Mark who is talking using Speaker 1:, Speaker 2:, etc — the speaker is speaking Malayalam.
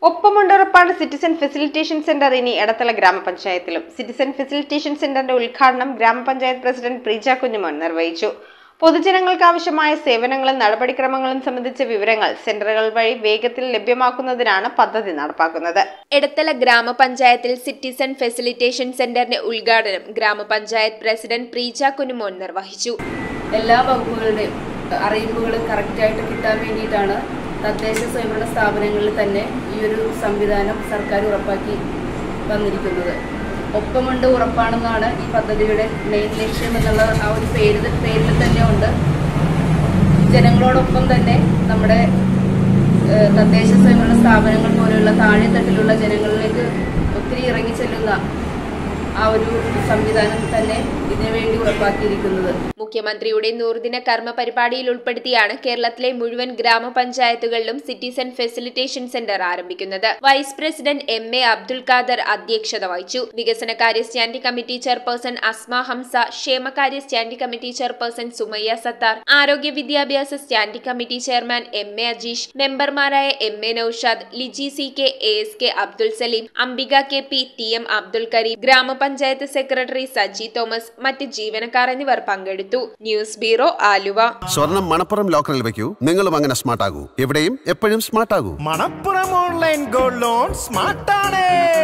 Speaker 1: ഒപ്പമുണ്ടുറപ്പാണ് സിറ്റിസൺ ഫെസിലിറ്റേഷൻ സെന്റർ ഇനി എടത്തല ഗ്രാമപഞ്ചായത്തിലും സിറ്റിസൺ ഫെസിലിറ്റേഷൻ സെന്ററിന്റെ ഉദ്ഘാടനം ഗ്രാമപഞ്ചായത്ത് പ്രസിഡന്റ് പ്രീജ കുഞ്ഞുമോൻ നിർവഹിച്ചു പൊതുജനങ്ങൾക്ക് ആവശ്യമായ സേവനങ്ങളും നടപടിക്രമങ്ങളും സംബന്ധിച്ച വിവരങ്ങൾ സെന്ററുകൾ വഴി വേഗത്തിൽ ലഭ്യമാക്കുന്നതിനാണ് പദ്ധതി നടപ്പാക്കുന്നത്
Speaker 2: എടത്തല ഗ്രാമപഞ്ചായത്തിൽ സിറ്റിസൺ ഫെസിലിറ്റേഷൻ സെന്ററിന്റെ ഉദ്ഘാടനം ഗ്രാമപഞ്ചായത്ത് പ്രസിഡന്റ് പ്രീജ കുനുമോൻ നിർവഹിച്ചു
Speaker 3: എല്ലാ വകുപ്പുകളുടെയും അറിയിപ്പുകൾ കറക്റ്റായിട്ട് കിട്ടാൻ വേണ്ടിയിട്ടാണ് തദ്ദേശ സ്വയംഭരണ സ്ഥാപനങ്ങളിൽ തന്നെ ഈ ഒരു സംവിധാനം സർക്കാർ ഉറപ്പാക്കി വന്നിരിക്കുന്നത് ഒപ്പമുണ്ട് ഉറപ്പാണെന്നാണ് ഈ പദ്ധതിയുടെ മെയിൻ ലക്ഷ്യം എന്നുള്ള ആ ഒരു പേര് പേരിൽ തന്നെ ഉണ്ട് ജനങ്ങളോടൊപ്പം തന്നെ നമ്മുടെ ഏഹ്, തദ്ദേശ സ്വയംഭരണ സ്ഥാപനങ്ങൾ പോലെയുള്ള താഴെത്തട്ടിലുള്ള ജനങ്ങളിലേക്ക് ഒത്തിരി ഇറങ്ങി ചെല്ലുന്ന ആ ഒരു സംവിധാനം തന്നെ ഇതിനുവേണ്ടി ഉറപ്പാക്കിയിരിക്കുന്നത്
Speaker 2: മുഖ്യമന്ത്രിയുടെ നൂറുദിന കർമ്മ പരിപാടിയിൽ ഉൾപ്പെടുത്തിയാണ് കേരളത്തിലെ മുഴുവൻ ഗ്രാമപഞ്ചായത്തുകളിലും സിറ്റിസൺ ഫെസിലിറ്റേഷൻ സെന്റർ ആരംഭിക്കുന്നത് vice president M A Abdul Khader അധ്യക്ഷത വഹിച്ചു വികസനകാര്യ standing committee chairperson Asma Hamsa ക്ഷേമകാര്യ standing committee chairperson Sumayya Sathar ആരോഗ്യ വിദ്യാഭ്യാസ standing committee chairman M A Ajeesh മെമ്പർമാരായ M A Noushad Liji C K A S K Abdul Saleem Ambika K P T M Abdul Kareem ഗ്രാമപഞ്ചായത്ത് സെക്രട്ടറി സജി തോമസ് മറ്റ് ജീവനക്കാർ എന്നിവർ പങ്കെടുത്തു ന്യൂസ് ബ്യൂറോ ആലുവ
Speaker 4: സ്വർണം മണപ്പുറം ലോക്കറിൽ വെക്കൂ നിങ്ങളും അങ്ങനെ സ്മാർട്ട് ആകൂ എവിടെയും എപ്പോഴും സ്മാർട്ട് ആകൂ
Speaker 5: മണപ്പുറം ഓൺലൈൻ ഗോൾഡ് ലോൺ സ്മാർട്ടാണ്